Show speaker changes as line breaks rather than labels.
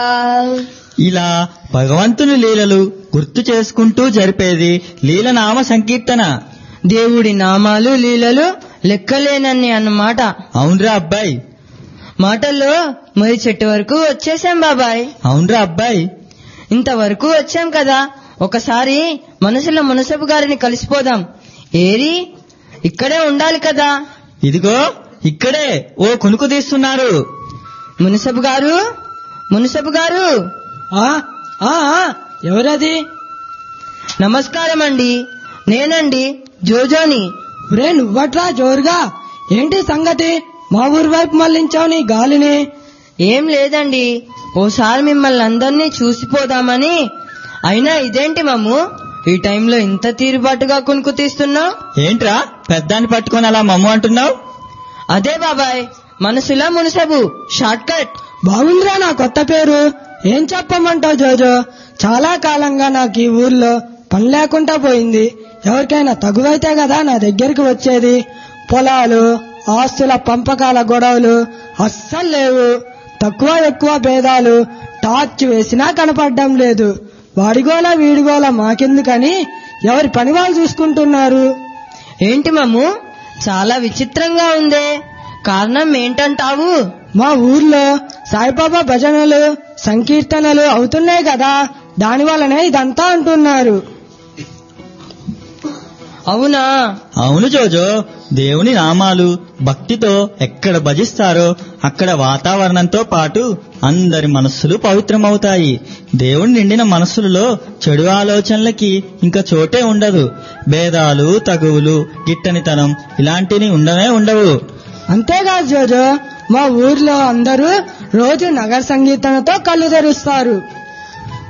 ఇలా భగవంతుని లీలలు గుర్తు చేసుకుంటూ జరిపేది లీలనామ సంకీర్తన
దేవుడి నామాలు లీలలు లెక్కలేనన్ని అన్నమాట
అవునరా అబ్బాయి
మాటల్లో మరి చెట్టు వరకు వచ్చేసాం బాబాయ్
అవునరా అబ్బాయి
ఇంతవరకు వచ్చాం కదా ఒకసారి మనసులో మునసబు గారిని కలిసిపోదాం ఏరి ఇక్కడే ఉండాలి కదా
ఇదిగో ఇక్కడే ఓ కునుకు తీస్తున్నారు
మునసబు గారు మునసబు గారు
ఆ ఆ ఆ, ఎవరది
నమస్కారం అండి నేనండి జోజోని
రే నువ్వట్రా జోరుగా ఏంటి సంగతి మా ఊరి వైపు మళ్ళించావు నీ గాలిని
ఏం లేదండి ఓసారి మిమ్మల్ని అందరినీ చూసిపోదామని అయినా ఇదేంటి మమ్ము ఈ టైంలో ఇంత తీరుబాటుగా కొనుక్కు తీస్తున్నావు
ఏంట్రా పెద్దాన్ని పట్టుకొని అలా మమ్ము అంటున్నావు
అదే బాబాయ్ మనసులా మునసబు షార్ట్ కట్
బాగుందిరా నా కొత్త పేరు ఏం చెప్పమంటావు జోజో చాలా కాలంగా నాకు ఈ ఊర్లో పని లేకుండా పోయింది ఎవరికైనా తగువైతే కదా నా దగ్గరికి వచ్చేది పొలాలు ఆస్తుల పంపకాల గొడవలు అస్సలు లేవు తక్కువ ఎక్కువ భేదాలు టార్చ్ వేసినా కనపడడం లేదు వాడిగోల వీడిగోల మాకెందుకని ఎవరి పని వాళ్ళు చూసుకుంటున్నారు
ఏంటి మమ్ము చాలా విచిత్రంగా ఉందే కారణం ఏంటంటావు
మా ఊర్లో సాయిబాబా భజనలు సంకీర్తనలు అవుతున్నాయి కదా దాని వల్లనే ఇదంతా అంటున్నారు
అవునా
అవును జోజో దేవుని నామాలు భక్తితో ఎక్కడ భజిస్తారో అక్కడ వాతావరణంతో పాటు అందరి మనస్సులు పవిత్రమవుతాయి దేవుని నిండిన మనస్సులలో చెడు ఆలోచనలకి ఇంకా చోటే ఉండదు భేదాలు తగువులు గిట్టనితనం ఇలాంటివి ఉండనే ఉండవు
అంతేకాదు జోజో మా ఊర్లో అందరూ రోజు నగర సంగీతంతో కళ్ళు తెరుస్తారు